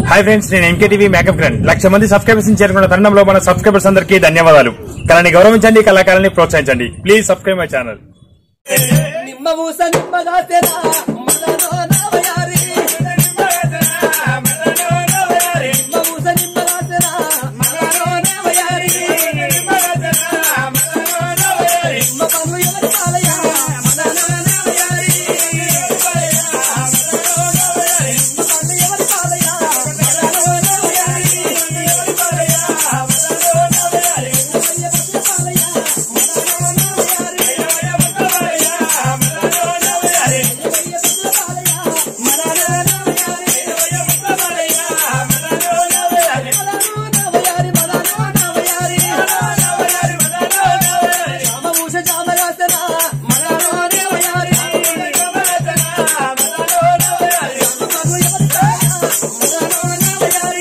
Hi friends నేను MKTV makeup grand లక్ష మంది సబ్స్క్రైబర్స్ చేరుకున్న తరుణంలో మన సబ్స్క్రైబర్స్ అందరికీ ధన్యవాదాలు కళని గౌరవించండి కళాకారాన్ని ప్రోత్సహించండి ప్లీజ్ సబ్స్క్రైబ్ మై ఛానల్ నిమ్మ మూస నిమ్మగా తెరా మదనో నవయారి నిమ్మ మూస నిమ్మగా తెరా మదనో నవయారి నిమ్మ పన్ను ఎవరి పాలయ మదనో నవయారి నిమ్మ పన్ను ఎవరి పాలయ మదనో నవయారి నవయారి మదనో నవయారి రామభూష చామరాసన మదనో నవయారి పన్ను ఎవరి పాలయ మదనో నవయారి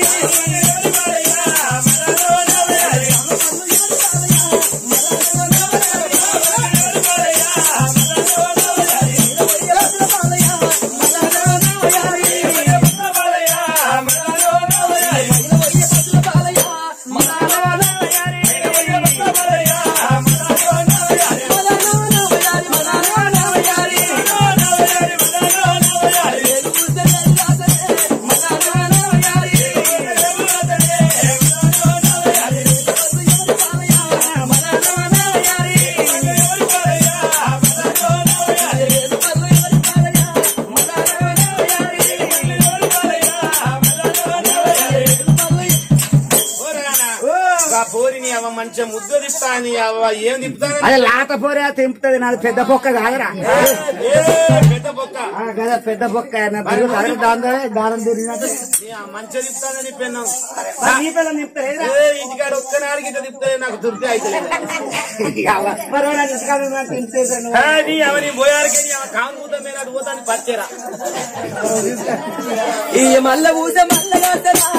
పోరిని అవ మంచిగా ముద్ద తిప్పుతాని అవ ఏం తిప్పుతాను అదే లాత పోరే తెంపుతుంది నాది పెద్ద బొక్క కాదురా పెద్ద బొక్క ఆ, కదా పెద్ద బొక్క నా పిల్లలు అదే దాని దానం తిరిగినట్టు నీ ఆ మంచిగా తిప్పుతానని పెన్ను ఈ పిల్లలు తిప్పుతారు ఏ ఇంటికాడ ఒక్క నాడికి ఇట్లా తిప్పుతే నాకు దుర్తి అయితే మరి నా తీసుకాదు నాకు తింటేసాను నీ అవని పోయారికి నీ కాంగూత మీద అటు పోతాను పచ్చేరా ఈ మల్ల ఊస మల్లగా తెరా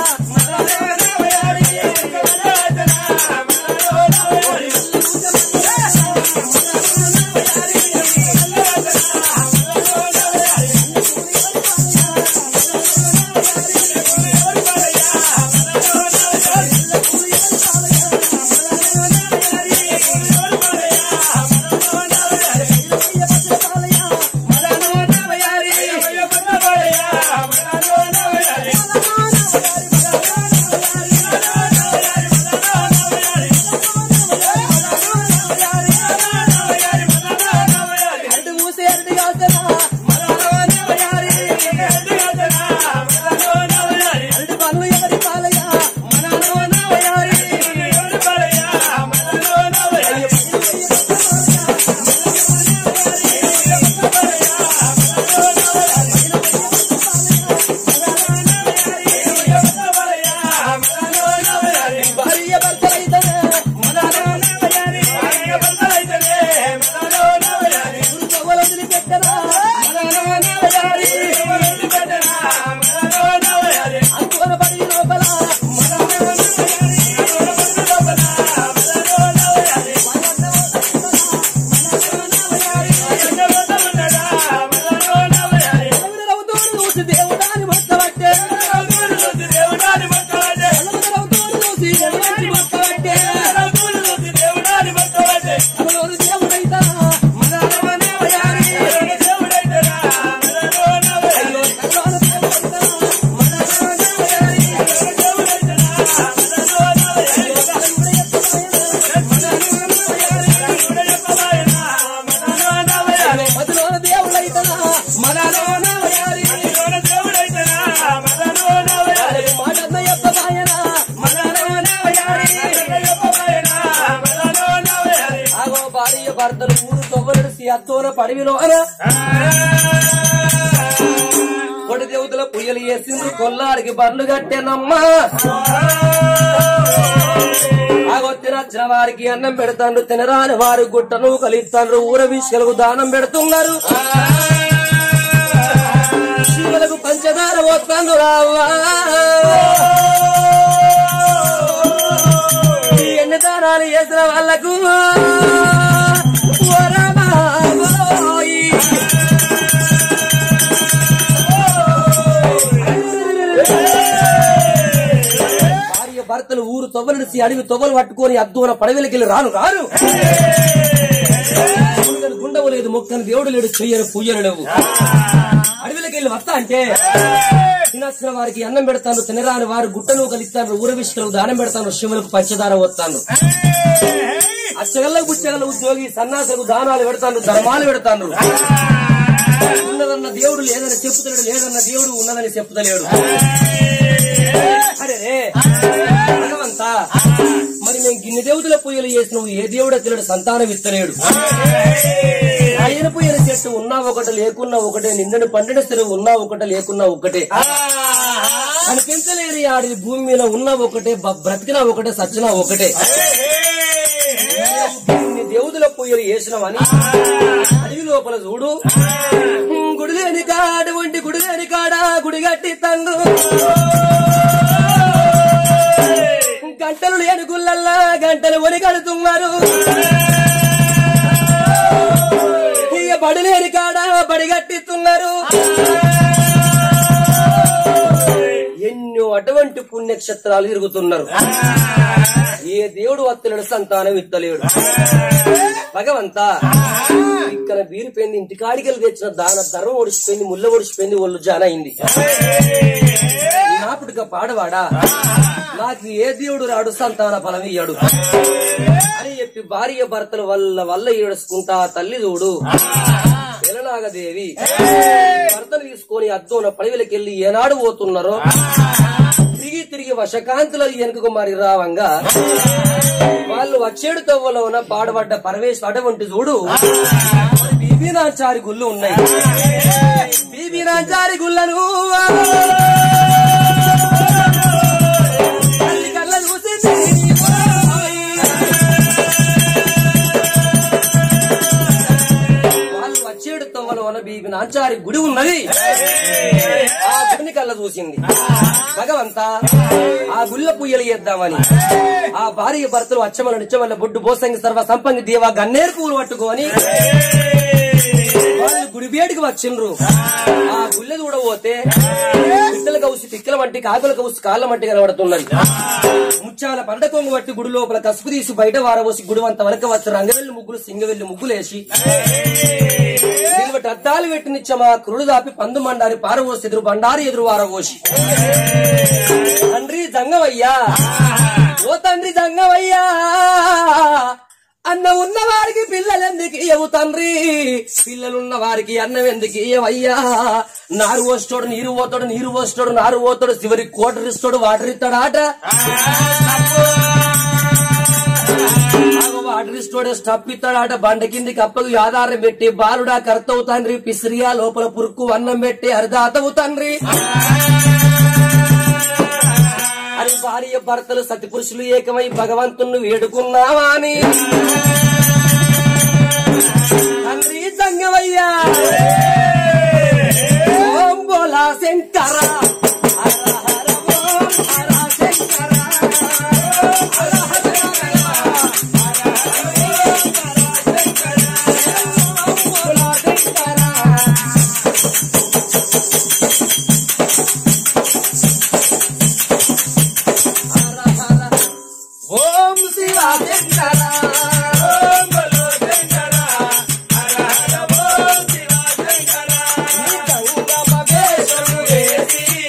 అరటి ఊస ఎరటిగా తెరా అరటి పనులు ఎవరి పాలయ భార్య భర్తలైతనే గురువు వదిలిపెట్టరా అంకుర పడి లోపల రౌతోడు చూసి దేవుడాని మొత్తబట్టే రౌతోడు చూసి దేవుడాని మొత్తబట్టే అమలోరు దేవుడైతా అయ్యో సర్వాన దేవుడైతా మధులోన దేవుడైతా మాటన్న యొక్క బాయన ఆగో భార్య భర్తలు ఊరు తొవ్వలడిసి అత్తోన పడివిలోన కొడి దేవతల పుయ్యలు వేసిండ్రు కొల్లాడికి బర్లు కట్టేనమ్మా ఆగో తినచ్చిన వారికి అన్నం పెడతాండ్రు తినరాని వారు గుట్టను కలిస్తాండ్రు ఊర విషయాలకు దానం పెడుతున్నారు శివులకు పంచదార పోతాండు రావా ఈ ఎన్ని దానాలు చేసిన వాళ్ళకు వరమాగోయి. భర్తలు ఊరు తొవ్వలిడిసి అడవి తొవ్వలు పట్టుకొని అద్దున పడవలకెళ్ళి రాను రాను గుండెలు గుండవు లేదు మొక్కను దేవుడు లేడు చెయ్యను పూయను నువ్వు అడవిలకెళ్ళి వస్తా అంటే తినాల్సిన వారికి అన్నం పెడతాను తినరాని వారు గుట్టను కలిస్తాను ఊరవిష్కలకు దానం పెడతాను శివులకు పంచదార వస్తాను అచ్చగల్లకు బుచ్చగల ఉద్యోగి సన్నాసులకు దానాలు పెడతాను ధర్మాలు పెడతాను ఉన్నదన్న దేవుడు లేదని చెప్పుతలేడు లేదన్న దేవుడు ఉన్నదని చెప్పుతలేడు అరే రే భగవంతా మరి మేము గిన్నె దేవుతుల పూజలు చేసి నువ్వు ఏ దేవుడో తెలియడు సంతానం ఇస్తలేడు ఆయన పూజల చెట్టు ఉన్నా ఒకటి లేకున్నా ఒకటే నిండని పండిన చెరువు ఉన్నా ఒకటే లేకున్నా ఒకటే కనిపించలేని ఆడి భూమి మీద ఉన్నా ఒకటే బ- బ్రతికినా ఒకటే సచ్చినా ఒకటే ఇన్ని దేవుదుల పూజలు చేసినామని అడవి లోపల చూడు గుడి లేని కాడ వంటి గుడి లేని కాడ గుడి కట్టి తండు గంటలు లేని గుళ్ళల్లా గంటలు ఒని కడుతున్నారు ఇక బడి లేని కాడ బడి కట్టిస్తున్నారు ఎన్నో అటువంటి పుణ్యక్షేత్రాలు తిరుగుతున్నారు ఏ దేవుడు వత్తలేడు సంతానం ఇత్తలేడు భగవంతా ఇక్కడ బీరిపోయింది ఇంటికాడికెళ్ళి తెచ్చిన దాన ధర్మం ఒడిచిపోయింది ముళ్ళ ఒడిచిపోయింది ఒళ్ళు జాన అయింది నాపుడుక పాడవాడా నాకు ఏ దేవుడు రాడు సంతాన ఫలం ఇయ్యడు అని చెప్పి భార్య భర్తల వల్ల వల్ల ఏడుచుకుంటా తల్లి చూడు ఎలనాగదేవి భర్తను తీసుకొని అద్దోన పడవలకెళ్ళి ఏనాడు పోతున్నారో తిరిగి తిరిగి వశకాంతుల వెనుకకు మరి రావంగా వాళ్ళు వచ్చేడు తవ్వలోన పాడబడ్డ పరమేశ్ అటువంటి చూడు బీబీ నాచారి గుళ్ళు ఉన్నాయి బీబీ నాచారి గుళ్ళను తల్లి కళ్ళ చూసి వాళ్ళు వచ్చేడు తవ్వలోన బీబీ నాచారి గుడి ఉన్నది ఆ గుడిని కళ్ళ చూసింది భగవంతా ఆ గుళ్ళ పుయ్యలు చేద్దామని ఆ భార్య భర్తలు అచ్చమల నిచ్చమల్ల బొడ్డు బోసంగి సర్వ సంపంగి దేవా గన్నేరు పువ్వులు పట్టుకొని వాళ్ళు గుడి బేడికి వచ్చిండ్రు ఆ గుళ్ళె చూడబోతే పిట్టల కౌసి పిక్కల వంటి కాకుల కౌసి కాళ్ళ మట్టి కనబడుతున్నది ముత్యాల పండ కొంగు పట్టి గుడి లోపల కసుపు తీసి బయట వారబోసి గుడి అంత వరకు వచ్చి రంగవెల్లి ముగ్గులు సింగవెల్లి ముగ్గులేసి దీని అద్దాలు పెట్టినిచ్చమా కురుడు దాపి పందు మండారి పారబోసి ఎదురు బండారి ఎదురు వారబోసి తండ్రి జంగమయ్యా ఓ తండ్రి జంగమయ్యా అన్న ఉన్న వారికి పిల్లలు ఎందుకు ఇయ్యవు తండ్రి పిల్లలున్న వారికి అన్నం ఎందుకు ఇయ్యవయ్యా నారు పోస్తాడు నీరు పోతాడు నీరు పోస్తాడు నారు పోతాడు చివరికి కోటర్ ఇస్తాడు వాటర్ ఇస్తాడు ఆట ఆగో వాటర్ ఇస్తాడు స్టప్ ఇస్తాడాట బండ కిందికి అప్పకు ఆధారం పెట్టి బాలుడా కర్తవు తండ్రి పిసిరియా లోపల పురుక్కు అన్నం పెట్టి అరిదాతవు తండ్రి అని భార్య భర్తలు సతి పురుషులు ఏకమై భగవంతుణ్ణి వేడుకున్నావా అని తండ్రి సంగమయ్యా ఓం బోలా శంకర హర హర ఓం హర శంకర హర హర ఓం బోలా శంకర ఓం శివ శంకర ఓం బలో శంకర హర హర ఓం శివ శంకర నీ గంగ మహేశ్వరుడు వేసి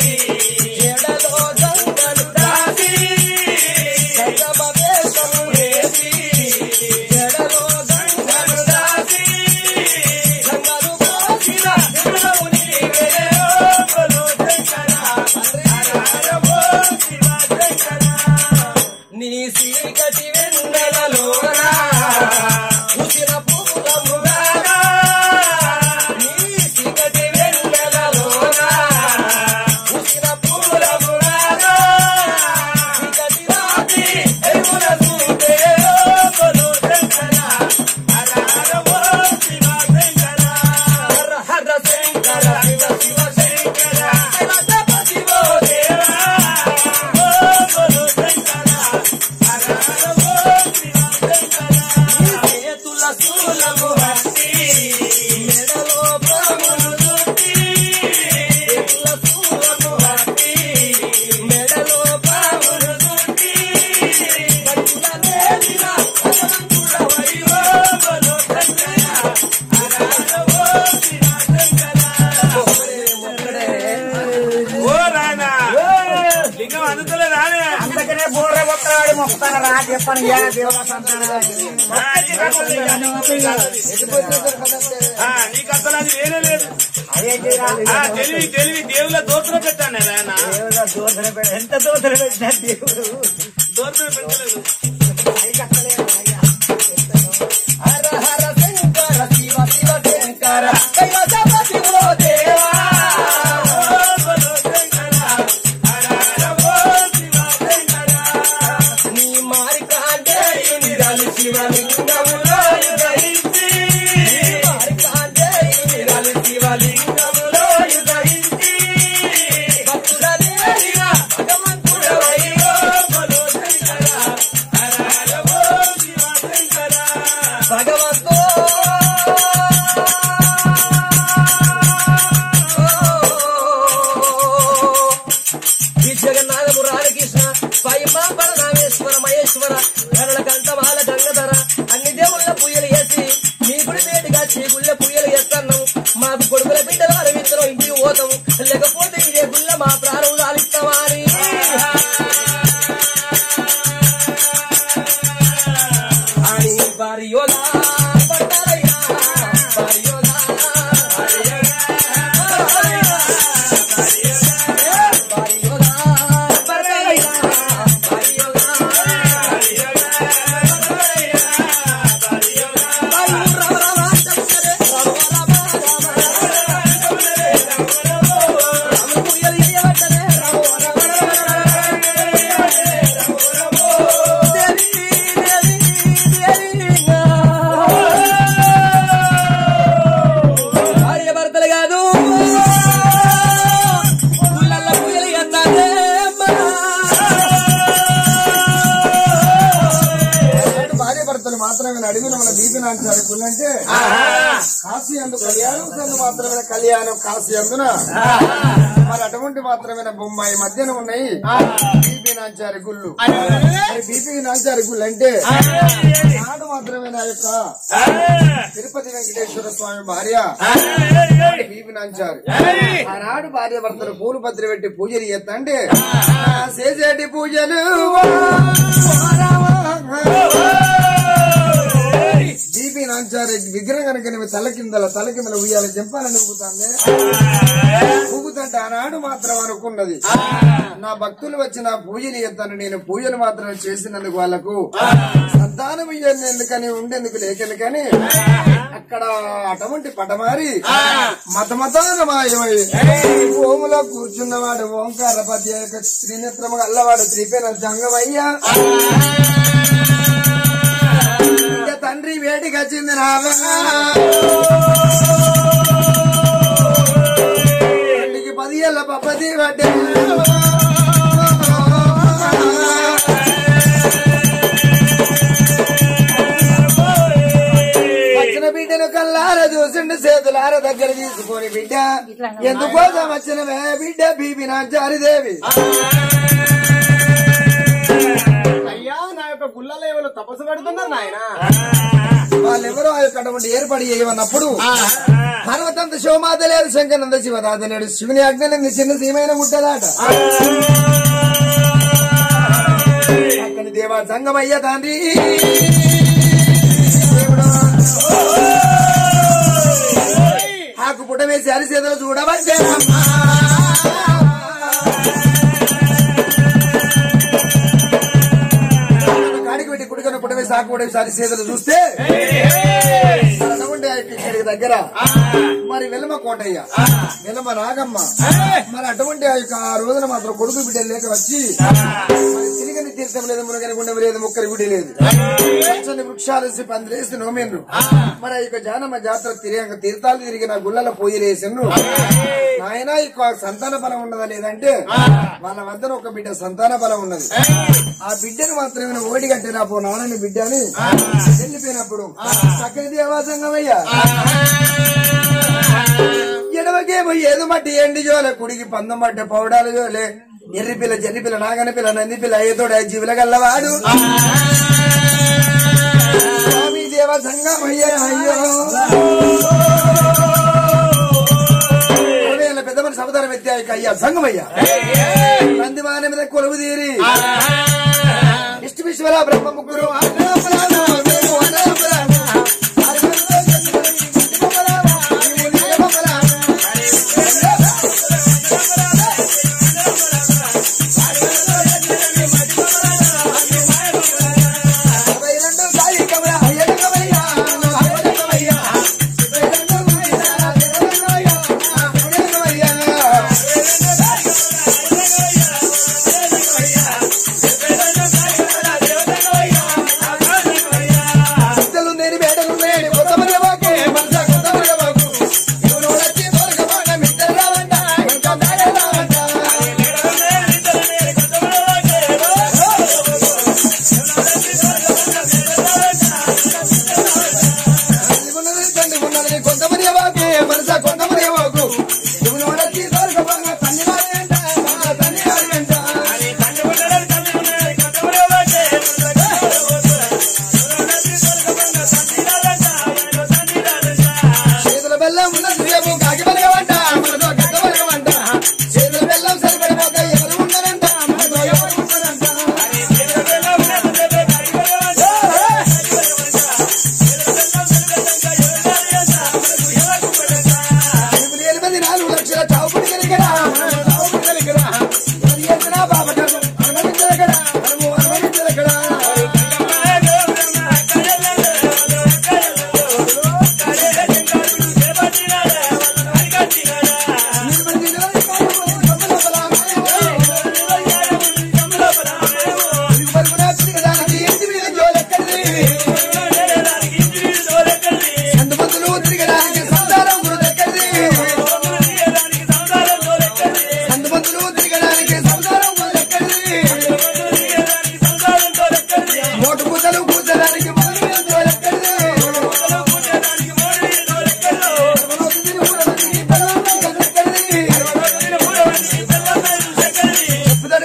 బోర్ర మొక్కలాడి మొక్కుతాను రా చెప్పను ఏ దేవుల సంతానం ఆ, నీకు అసలు ఆ, నీకు అసలు అది వేరే లేదు అదేంటి రా? ఆ, తెలివి తెలివి దేవుళ్ళ దోతులు పెట్టాను ఆయన దేవుల దోసన పెడ- ఎంత దోసన పెట్టినా దేవుడు దోతులు పెట్టలేదు హర హర శంకర శివ శివ శంకర కైలాసపతి ఓ దేవా నీ మారి కాంటేయుని గలు శివలింగములో యుగయించి నీ మారి కాంటేయుని గలు శివలింగములో యుగయించి భక్తుల దేవిగా భగవంతుడవయ్యో బలో శంకర హర హర ఓ శివ శంకర భగవంతో ఈ జగన్నాథము రామకృష్ణ పైమా బలరామేశ్వర మహేశ్వర ధరల కంఠమాల గంగధర అన్ని దేవుళ్ళ పూయలు వేసి మీ గుడి వేడిగా చీగుళ్ళ పూయలు ఎత్తన్నాం మాకు కొడుకుల బిడ్డలు అరవిత్తనం ఇంటికి పోతాం లేకపోతే ఇదే గుళ్ళ మా ప్రారంభం ఆలిస్తామా అని అని వారి యోగా పడ్డారయ్యా వారి యోగా వారి యోగా వారి యోగా పడ్డారయ్యా వారి యోగా వారి యోగా పడ్డారయ్యా వారి యోగా వారి రామ రామ చంద్రే రామ రామ రామ రామ పూయలు చేయవట్టనే రామ రామ భార్య భర్తలు కాదు పుల్లల్ల పూజలు ఎత్తాలే భార్య భర్తలు మాత్రమే అడిగిన మన దీపిని అంటారు గుళ్ళంటే కాశీ అందు కళ్యాణం సందు మాత్రమే కళ్యాణం కాశీ అందున మరి అటువంటి మాత్రమే బొమ్మాయి మధ్యన ఉన్నాయి బీపీ నాంచారి గుళ్ళు మరి బీపీ నాంచారి గుళ్ళు అంటే నాడు మాత్రమే నా యొక్క తిరుపతి వెంకటేశ్వర స్వామి భార్య బీపీ నాంచారు ఆనాడు భార్య భర్తలు పూలు పత్రి పెట్టి పూజలు చేస్తంటే చేసేటి పూజలు బీపీ నాంచారి విగ్రహం కనుక నువ్వు తల కిందల తల కిందల ఉయ్యాలి చెంపాలని ఊగుతాంది ఊగుతుంటే ఆనాడు మాత్రం అనుకున్నది నా భక్తులు వచ్చి నా పూజలు చేస్తాను నేను పూజలు మాత్రం చేసినందుకు వాళ్ళకు సంతానం ఇయ్యండి ఎందుకని ఉండేందుకు లేకెందుకని అక్కడ అటువంటి పటమారి మత మతాన మాయమై భూమిలో కూర్చున్నవాడు ఓంకారపతి యొక్క త్రినేత్రము అల్లవాడు త్రిపేన జంగమయ్యా ఇంకా తండ్రి వేటికి వచ్చింది రావా తల్లికి పది ఏళ్ళ పప్పది పడ్డే వచ్చిన బిడ్డను కల్లార చూసిండు చేతులార దగ్గర తీసుకొని బిడ్డ ఎందుకోసం వచ్చినవే బిడ్డ బీబీ నాచారిదేవి అయ్యా నా యొక్క గుళ్ళలో ఎవరు తపస్సు పెడుతున్నారు నాయన వాళ్ళెవరో ఆ యొక్క అటువంటి ఏర్పడి చేయమన్నప్పుడు పర్వతంత శివమాత లేదు శంకరంద శివరాధ లేడు శివుని అగ్ని చిన్న సీమైన ముట్టదాట అక్కడి దేవా సంగమయ్య తండ్రి దేవుడా. ఆకు పుట్ట వేసి అరిసేదలు చూడబట్టే కాడికి పెట్టి కుడికన పుట్ట వేసి ఆకు పుట్ట వేసి అరిసేదలు చూస్తే అనుకుంటే ఇక్కడికి దగ్గర మరి వెలమ కోటయ్య వెలమ నాగమ్మ మరి అటువంటి ఆ యొక్క ఆ రోజున మాత్రం కొడుకు బిడ్డలు లేక వచ్చి మరి తిరిగని తీర్థం లేదు మునగని గుండె లేదు ముక్కరి గుడి లేదు పచ్చని వృక్షాలు వేసి పందిరేసి నోమేండ్రు మరి ఆ యొక్క జానమ్మ జాతర తిరిగాక తీర్థాలు తిరిగిన గుళ్ళల పోయిలేసిండ్రు నాయన ఇక సంతాన బలం ఉన్నదా లేదంటే వాళ్ళ వద్దన ఒక బిడ్డ సంతాన బలం ఉన్నది ఆ బిడ్డను మాత్రమే ఓడి కట్టినా పో నాన్నని బిడ్డ అని వెళ్ళిపోయినప్పుడు చక్కని దేవాసంగమయ్యా ఎడవకేమో ఏదో మట్టి ఎండి జోలే కుడికి పందం మట్టి పౌడాలు జోలే ఎర్రి పిల్ల జర్రి పిల్ల నాగని పిల్ల నంది పిల్ల అయ్యతోడు జీవుల గల్లవాడు స్వామి దేవ సంగమయ్య అయ్యో అరవై ఏళ్ళ పెద్ద మనిషి అవతారం ఎత్తి అయ్యా సంగమయ్య నంది వాహనం మీద కొలువు తీరి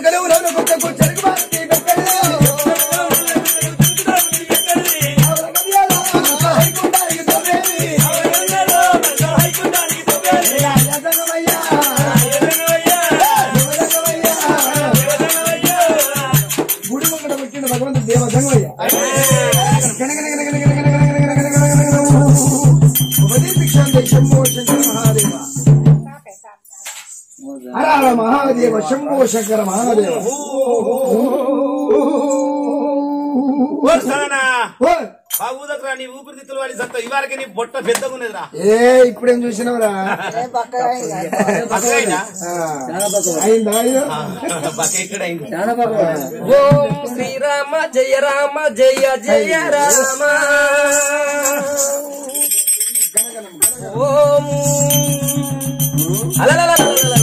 కొనకలు రౌన కొట్టకు చెరుకు బాటి పెట్టడు హైకుంటానికి తొవ్వేది యజనమయ్యా గుడి ముంగడ పెట్టిన భగవంతు దేవ దంగమయ్య శంభో శంకర మహాదేవ హర హర మహాదేవ శంభో శంకర మహాదేవ సరేనా ఓ, బాగుదకురా నీ ఊపిరితిత్తులు వాడి సత్తా ఇవాళకి నీ బొట్ట పెద్దగా ఉన్నదిరా ఏ ఇప్పుడేం చూసినవరా పక్కైనా అయిందా అయ్యో? పక్క ఇక్కడ అయింది ఓం శ్రీరామ జయ రామ జయ జయ రామ ఓం అలలలలలలల.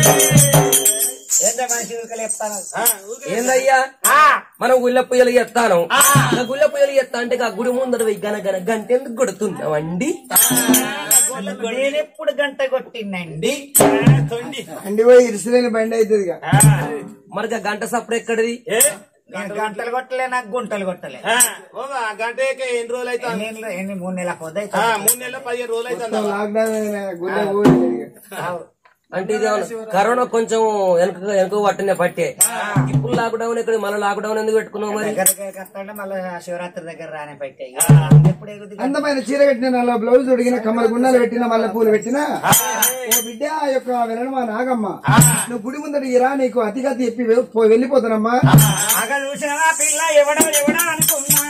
ఆ, ఊరికే ఏందయ్యా మనం గుళ్ళ పుయ్యలు ఎత్తాను ఆ గుళ్ళ పుయ్యలు ఎత్తా అంటే ఆ గుడి ముందర పోయి గన గన గంట ఎందుకు కొడుతున్నావండి నేనెప్పుడు గంట కొట్టిందండి తొండి అండి పోయి ఇరిసిలేని బండి అవుతుంది ఇక. మరి ఆ గంట సప్పుడు ఎక్కడిది ఏ నేను గంటలు కొట్టలే నాకు గుంటలు కొట్టలే ఆ, ఓమా, గంటకే ఎన్ని రోజులు అవుతా ఎన్ని ఎన్ని మూడు నెలల పొద్దు మూడు నెలలు పదిహేను రోజులు అవుతుందా లాక్డౌన్ అయినా గుళ్ళ పోయింది ఇక. అంటే ఇది ఏమన్నా కరోనా కొంచెం వెనక వెనక పట్టినే పట్టే ఇప్పుడు లాక్డౌన్ ఇక్కడ మళ్ళీ లాక్డౌన్ ఎందుకు పెట్టుకున్నావు మరి కట్టండి మళ్ళీ శివరాత్రి దగ్గర రానే పెట్టాయి ఎప్పుడు ఎగుది అందమైన చీర కట్టిన నల్ల బ్లౌజ్ తొడిగిన కమ్మల గుండాలు పెట్టిన మల్లె పూలు పెట్టిన ఓ బిడ్డ ఆ యొక్క వినడమా నాగమ్మ నువ్వు గుడి ముందర రా నీకు అతిగతి చెప్పి వె- పో- వెళ్ళిపోతానమ్మా అక్కడ చూసినా పిల్ల ఎవడో ఎవడో అనుకున్నా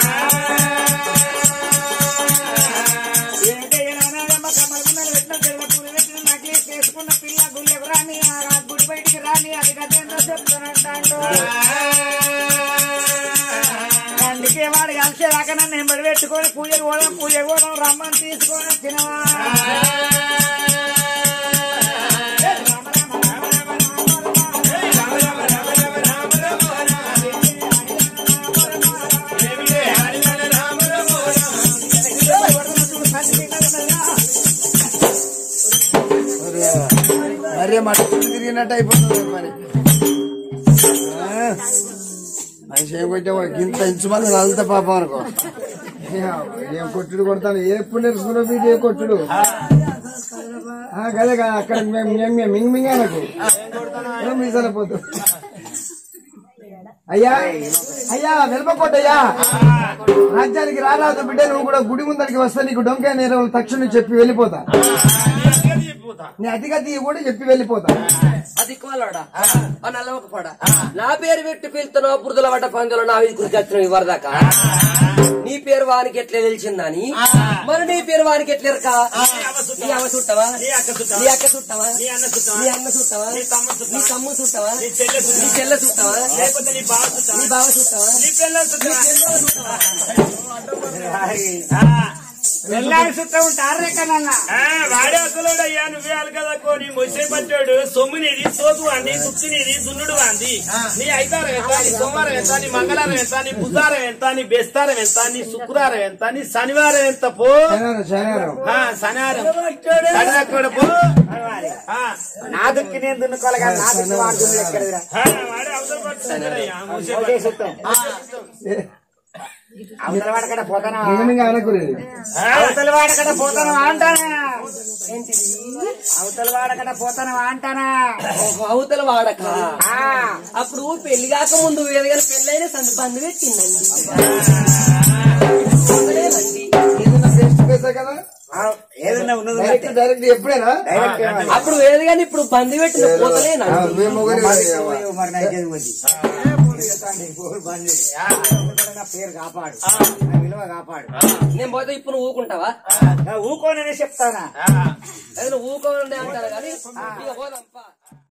ఏంటి ఏనాడమ్మ కమలగుండలు పెట్టిన తెల్ల పూలు పెట్టిన నక్లీస్ చేసుకున్న పిల్ల గుళ్ళెకు రాని ఆ గుడి బయటికి రాని అది కదేందో చెప్తానంటాడు అందుకే వాడు కలిసేదాకా నన్ను ఎంబడి పెట్టుకొని పూజలు పోదాం పూజ పోదాం రమ్మని తీసుకొని వచ్చినవా మరే మాట తిరిగినట్టు అయిపోతుంది మరి ఆ, మనిషి ఏం కొట్టావో ఇంత ఇంచు మంది నలుత పాపం అనుకో ఏం కొట్టుడు కొడతాను ఎప్పుడు నేర్చుకున్నావు వీడు ఏ కొట్టుడు ఆ, గదే కదా అక్కడ మేము మేము మింగ్ మింగ్ అనకు ఏం మీసాల పోతు అయ్యా అయ్యా వెలపకోటయ్యా రాజ్యానికి రారాదు బిడ్డ నువ్వు కూడా గుడి ముందరికి వస్తే నీకు డొంకాయ నేరం తక్షణం చెప్పి వెళ్ళిపోతా చెప్పిపోతా నీ అతిగతి కూడా చెప్పి వెళ్ళిపోతా అది కోలడా ఆ నల్లవక పడ నా పేరు పెట్టి పిలుతున్నావు బురదల పడ్డ పందులు నా వీధి గురించి వచ్చిన ఇవరదాకా నీ పేరు వానికి ఎట్లా తెలిసిందని మరి నీ పేరు వానికి ఎట్లేరక నీ అమ్మ చుట్టవా నీ అక్క చుట్టవా? నీ అక్క చుట్టవా నీ అన్న చుట్టవా? నీ అన్న చుట్టవా నీ తమ్మ చుట్టవా? నీ తమ్ము చుట్టవా నీ చెల్లె చుట్టవా? నీ చెల్లె చుట్టవా లేకపోతే నీ బావ చుట్టవా? నీ బావ చుట్టవా నీ పిల్లల చుట్టవా? వెళ్ళాలి చుట్టూ ఉంటారు కన్నా ఆ, వాడే అసలు అయ్యా నువ్వే అలకదక్కో నీ మొసే పట్టాడు సొమ్మునిది సోకు అంది తుచ్చినిది దున్నుడు అంది నీ ఐతారం ఎంత నీ సోమవారం ఎంత నీ మంగళవారం ఎంత నీ బుధవారం ఎంత నీ బెస్తారం ఎంత నీ శుక్రవారం ఎంత నీ శనివారం ఎంత పో శనివారం శనివారం ఆ, శనివారం శనివారం పో ఆ, నా దుక్కి నేను దున్నుకోవాలి కానీ నా దుక్కి వాడు దున్నులు ఎక్కడిదిరా ఆ, వాడే అవసరం పడుతున్నాడయ్యా మోసే పట్టాడు. అవతల వాడకడ పోతానా మింగమింగ అనకూడదు అవతల వాడకడ పోతానా అంటానా అవతల వాడకడ పోతానా అంటానా అవతల వాడక ఆ, అప్పుడు పెళ్లి కాక ముందు ఏదైనా పెళ్ళైన సందు బంధు పెట్టిందండి వదలేదండి. ఏదైనా ఫేస్ టు ఫేస్ కదా ఆ, ఏదన్నా ఉన్నది డైరెక్ట్ డైరెక్ట్ ఎప్పుడైనా డైరెక్ట్ ఏమో. అప్పుడు వేది కానీ ఇప్పుడు బంధు పెట్టిన ఆ, పోతలేనండి నువ్వే మొగలి మరి నాకేది ఉంది నా పేరు కాపాడు నా విలువ కాపాడు నేను పోతే ఇప్పుడు నువ్వు ఊకుంటావా ఊకోననే చెప్తానా ఆ. అది నువ్వు ఊకోండి అంటారు కానీ ఇక పోదాంపా